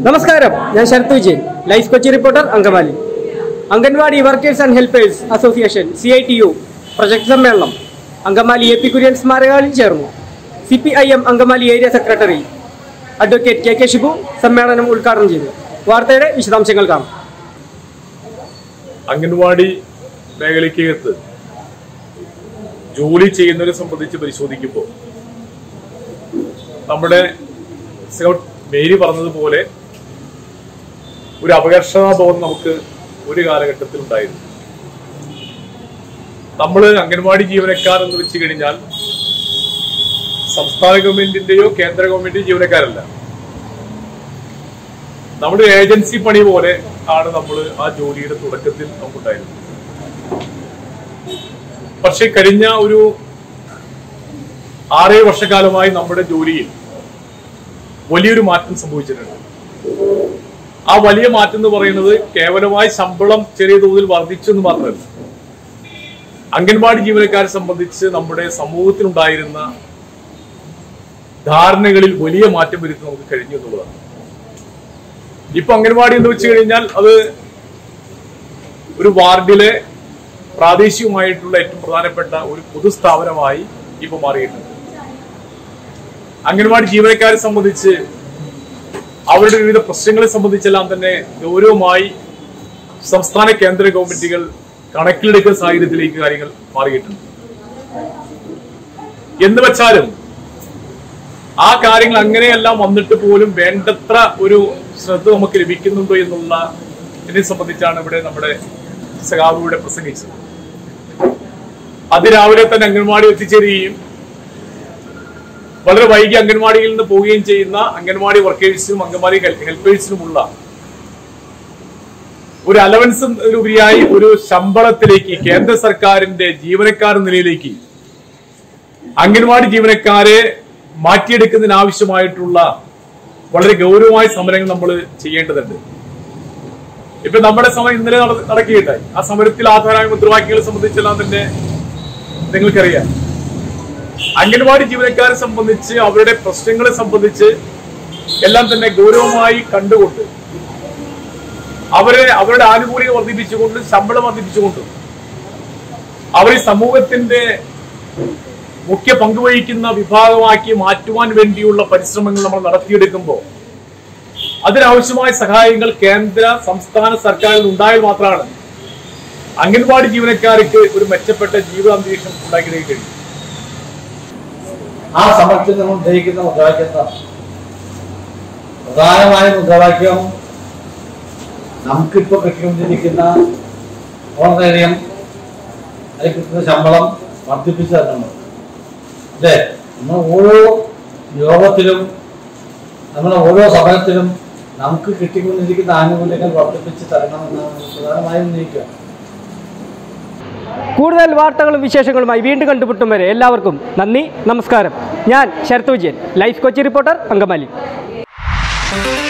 നമസ്കാരം ഞാൻ Sarath Vijayan life Kochi reporter Angamaly anganwadi workers and helpers association C I T U project സമ്മേളനം Angamaly A P Kurian സ്മാരകങ്ങളിൽ ചേർന്നു C P I M Angamaly area secretary advocate K K Shibu സമ്മേളനം ഉദ്ഘാടനം ചെയ്തു വാർത്തയുടെ വിശദാംശങ്ങൾ കാണാം അംഗൻവാടി മേഖലയ്ക്കകത്ത് ജോലി ചെയ്യുന്നവരെ സംബന്ധിച്ച് പരിശോധിക്കുമ്പോൾ നമ്മുടെ സ്കൗട്ട് മേരി പറഞ്ഞതുപോലെ ഒരു അപകർഷതാബോധം നമുക്ക് ഒരു കാലഘട്ടത്തിൽ ഉണ്ടായിരുന്നു നമ്മൾ അംഗൻവാടി ജീവനക്കാർ എന്ന് വെച്ച് കഴിഞ്ഞാൽ സംസ്ഥാന ഗവൺമെന്റിന്റെയോ കേന്ദ്ര ഗവൺമെന്റിന്റെയോ ജീവനക്കാരല്ല നമ്മുടെ ഏജൻസി പണി പോലെ ആണ് നമ്മൾ ആ ജോലിയുടെ തുടക്കത്തിൽ നമുക്കുണ്ടായിരുന്നത് പക്ഷെ കഴിഞ്ഞ ഒരു ആറേഴ് വർഷക്കാലമായി നമ്മുടെ ജോലിയിൽ വലിയൊരു മാറ്റം സംഭവിച്ചിട്ടുണ്ട് ആ വലിയ മാറ്റം എന്ന് പറയുന്നത് കേവലമായി ശമ്പളം ചെറിയ തോതിൽ വർദ്ധിച്ചു എന്ന് മാത്രമല്ല അംഗൻവാടി ജീവനക്കാരെ സംബന്ധിച്ച് നമ്മുടെ സമൂഹത്തിനുണ്ടായിരുന്ന ധാരണകളിൽ വലിയ മാറ്റം വരുത്തി നമുക്ക് കഴിഞ്ഞു എന്നുള്ളതാണ് ഇപ്പൊ അംഗൻവാടി എന്ന് വെച്ച് കഴിഞ്ഞാൽ അത് ഒരു വാർഡിലെ പ്രാദേശികമായിട്ടുള്ള ഏറ്റവും പ്രധാനപ്പെട്ട ഒരു പൊതുസ്ഥാപനമായി ഇപ്പൊ മാറിയിട്ടുണ്ട് അംഗൻവാടി ജീവനക്കാരെ സംബന്ധിച്ച് അവരുടെ വിവിധ പ്രശ്നങ്ങളെ സംബന്ധിച്ചെല്ലാം തന്നെ ഗൗരവമായി സംസ്ഥാന കേന്ദ്ര ഗവൺമെന്റുകൾ കണക്കിലെടുക്കുന്ന സാഹചര്യത്തിലേക്ക് കാര്യങ്ങൾ മാറിയിട്ടുണ്ട് എന്ന് വെച്ചാലും ആ കാര്യങ്ങൾ അങ്ങനെയെല്ലാം വന്നിട്ട് പോലും വേണ്ടത്ര ഒരു ശ്രദ്ധ നമുക്ക് ലഭിക്കുന്നുണ്ടോ എന്നുള്ള ഇതിനെ സംബന്ധിച്ചാണ് ഇവിടെ നമ്മുടെ സഖാവ് ഇവിടെ പ്രസംഗിച്ചത് അതിരാവിലെ തന്നെ അംഗൻവാടി എത്തിച്ചേരുകയും വളരെ വൈകി അംഗൻവാടിയിൽ നിന്ന് പോവുകയും ചെയ്യുന്ന അംഗൻവാടി വർക്കേഴ്സിനും അംഗൻവാടി ഹെൽപ്പേഴ്സിനുമുള്ള ഒരു അലവൻസ് ഉപരിയായി ഒരു ശമ്പളത്തിലേക്ക് കേന്ദ്ര സർക്കാരിന്റെ ജീവനക്കാർ നിലയിലേക്ക് അംഗൻവാടി ജീവനക്കാരെ മാറ്റിയെടുക്കുന്നതിന് ആവശ്യമായിട്ടുള്ള വളരെ ഗൗരവമായ സമരങ്ങൾ നമ്മൾ ചെയ്യേണ്ടതുണ്ട് ഇപ്പൊ നമ്മുടെ സമരം ഇന്നലെ നട- നടക്കുകയുണ്ടായി ആ സമരത്തിൽ ആധാരമായ മുദ്രാവാക്യങ്ങളെ സംബന്ധിച്ചെല്ലാം തന്നെ നിങ്ങൾക്കറിയാം അംഗൻവാടി ജീവനക്കാരെ സംബന്ധിച്ച് അവരുടെ പ്രശ്നങ്ങളെ സംബന്ധിച്ച് എല്ലാം തന്നെ ഗൗരവമായി കണ്ടുകൊണ്ട് അവരെ അവരുടെ ആനുകൂല്യം വർദ്ധിപ്പിച്ചുകൊണ്ടും ശമ്പളം വർദ്ധിപ്പിച്ചുകൊണ്ടും അവർ ഈ സമൂഹത്തിന്റെ മുഖ്യ പങ്കുവഹിക്കുന്ന വിഭാഗമാക്കി മാറ്റുവാൻ വേണ്ടിയുള്ള പരിശ്രമങ്ങൾ നമ്മൾ നടത്തിയെടുക്കുമ്പോൾ അതിനാവശ്യമായ സഹായങ്ങൾ കേന്ദ്ര സംസ്ഥാന സർക്കാരിൽ ഉണ്ടായാൽ മാത്രമാണ് അംഗൻവാടി ജീവനക്കാർക്ക് ഒരു മെച്ചപ്പെട്ട ജീവിതാന്തരീക്ഷം ഉണ്ടാക്കിയെടുക്കാൻ കഴിയും ആ സമരത്തിൽ നമ്മൾ ഉദ്ധരിക്കുന്ന മുദ്രാവാക്യം എന്താണ് പ്രധാനമായ മുദ്രാവാക്യം നമുക്കിപ്പോ കിട്ടിക്കൊണ്ടിരിക്കുന്ന ഓണറേറിയം അതിൽ കിട്ടുന്ന ശമ്പളം വർദ്ധിപ്പിച്ചു തരണം അല്ലേ നമ്മൾ ഓരോ യോഗത്തിലും നമ്മുടെ ഓരോ സമരത്തിലും നമുക്ക് കിട്ടിക്കൊണ്ടിരിക്കുന്ന ആനുകൂല്യങ്ങൾ വർദ്ധിപ്പിച്ച് തരണമെന്നാണ് നമ്മൾ പ്രധാനമായും ഉന്നയിക്കുക കൂടുതൽ വാർത്തകളും വിശേഷങ്ങളുമായി വീണ്ടും കണ്ടുമുട്ടും വരെ എല്ലാവർക്കും നന്ദി നമസ്കാരം ഞാൻ ശരത് വിജയൻ ലൈഫ് കൊച്ചി റിപ്പോർട്ടർ അങ്കമാലി